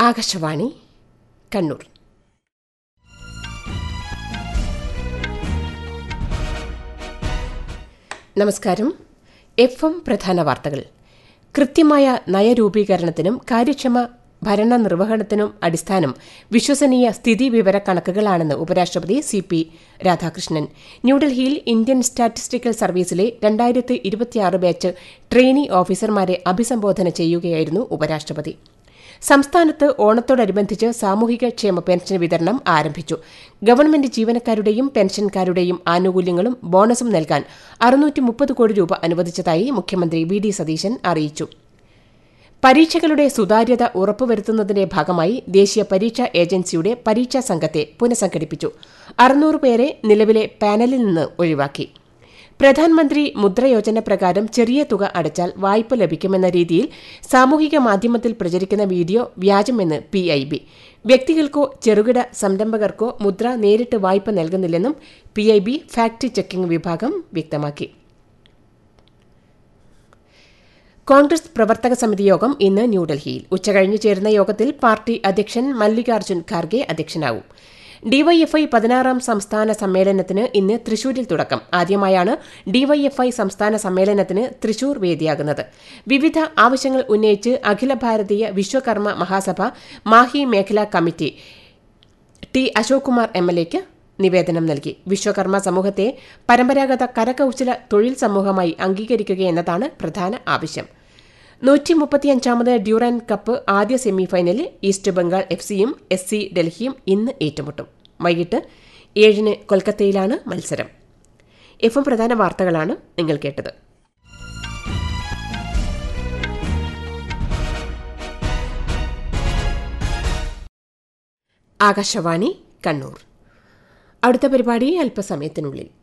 ആകാശവാണി കണ്ണൂർ നമസ്കാരം F M പ്രധാന വാർത്തകൾ കൃത്യമായ നയരൂപീകരണത്തിനും കാര്യക്ഷമ ഭരണ നിർവഹണത്തിനും അടിസ്ഥാനം വിശ്വസനീയ സ്ഥിതി വിവര കണക്കുകളാണെന്ന് ഉപരാഷ്ട്രപതി സി പി രാധാകൃഷ്ണൻ ന്യൂഡൽഹിയിൽ ഇന്ത്യൻ സ്റ്റാറ്റിസ്റ്റിക്കൽ സർവീസിലെ രണ്ടായിരത്തി ഇരുപത്തിയാറ് ബാച്ച് ട്രെയിനി ഓഫീസർമാരെ അഭിസംബോധന ചെയ്യുകയായിരുന്നു ഉപരാഷ്ട്രപതി സംസ്ഥാനത്ത് ഓണത്തോടനുബന്ധിച്ച് സാമൂഹിക ക്ഷേമ പെൻഷൻ വിതരണം ആരംഭിച്ചു ഗവൺമെന്റ് ജീവനക്കാരുടെയും പെൻഷൻകാരുടെയും ആനുകൂല്യങ്ങളും ബോണസും നൽകാൻ അറുന്നൂറ്റി മുപ്പത് കോടി രൂപ അനുവദിച്ചതായി മുഖ്യമന്ത്രി വി ഡി സതീശൻ അറിയിച്ചു പരീക്ഷകളുടെ സുതാര്യത ഉറപ്പുവരുത്തുന്നതിന്റെ ഭാഗമായി ദേശീയ പരീക്ഷാ ഏജൻസിയുടെ പരീക്ഷാ സംഘത്തെ പുനഃസംഘടിപ്പിച്ചു അറുന്നൂറ് പേരെ നിലവിലെ പാനലിൽ നിന്ന് ഒഴിവാക്കി പ്രധാനമന്ത്രി മുദ്രയോജന പ്രകാരം ചെറിയ തുക അടച്ചാൽ വായ്പ ലഭിക്കുമെന്ന രീതിയിൽ സാമൂഹിക മാധ്യമത്തിൽ പ്രചരിക്കുന്ന വീഡിയോ വ്യാജമെന്ന് പി ഐ ബി വ്യക്തികൾക്കോ ചെറുകിട സംരംഭകർക്കോ മുദ്ര നേരിട്ട് വായ്പ നൽകുന്നില്ലെന്നും P I B fact checking വിഭാഗം വ്യക്തമാക്കി കോൺഗ്രസ് പ്രവർത്തക സമിതി യോഗം ഇന്ന് ന്യൂഡൽഹിയിൽ ഉച്ചകഴിഞ്ഞ് ചേരുന്ന യോഗത്തിൽ പാർട്ടി അധ്യക്ഷൻ മല്ലികാർജ്ജുൻ ഖാർഗെ അധ്യക്ഷനാവും ഡിവൈഎഫ്ഐ പതിനാറാം സംസ്ഥാന സമ്മേളനത്തിന് ഇന്ന് തൃശൂരിൽ തുടക്കം ആദ്യമായാണ് ഡിവൈഎഫ്ഐ സംസ്ഥാന സമ്മേളനത്തിന് തൃശൂർ വേദിയാകുന്നത് വിവിധ ആവശ്യങ്ങൾ ഉന്നയിച്ച് അഖില ഭാരതീയ വിശ്വകർമ്മ മഹാസഭ മാഹി മേഖലാ committee T Ashok Kumar M L എക്ക് നിവേദനം നൽകി വിശ്വകർമ്മ സമൂഹത്തെ പരമ്പരാഗത കരകൌശല തൊഴിൽ സമൂഹമായി അംഗീകരിക്കുകയെന്നതാണ് പ്രധാന ആവശ്യം നൂറ്റി മുപ്പത്തിയഞ്ചാമത് ഡ്യൂറാൻ കപ്പ് ആദ്യ സെമിഫൈനലിൽ ഈസ്റ്റ് ബംഗാൾ എഫ് സിയും എസ് സി ഡൽഹിയും ഇന്ന് ഏറ്റുമുട്ടും വൈകിട്ട് ഏഴിന് കൊൽക്കത്തയിലാണ് മത്സരം എഫ് എം പ്രധാന വാർത്തകളാണ് നിങ്ങൾ കേട്ടത് ആകാശവാണി കണ്ണൂർ അടുത്ത പരിപാടി അല്പസമയത്തിനുള്ളിൽ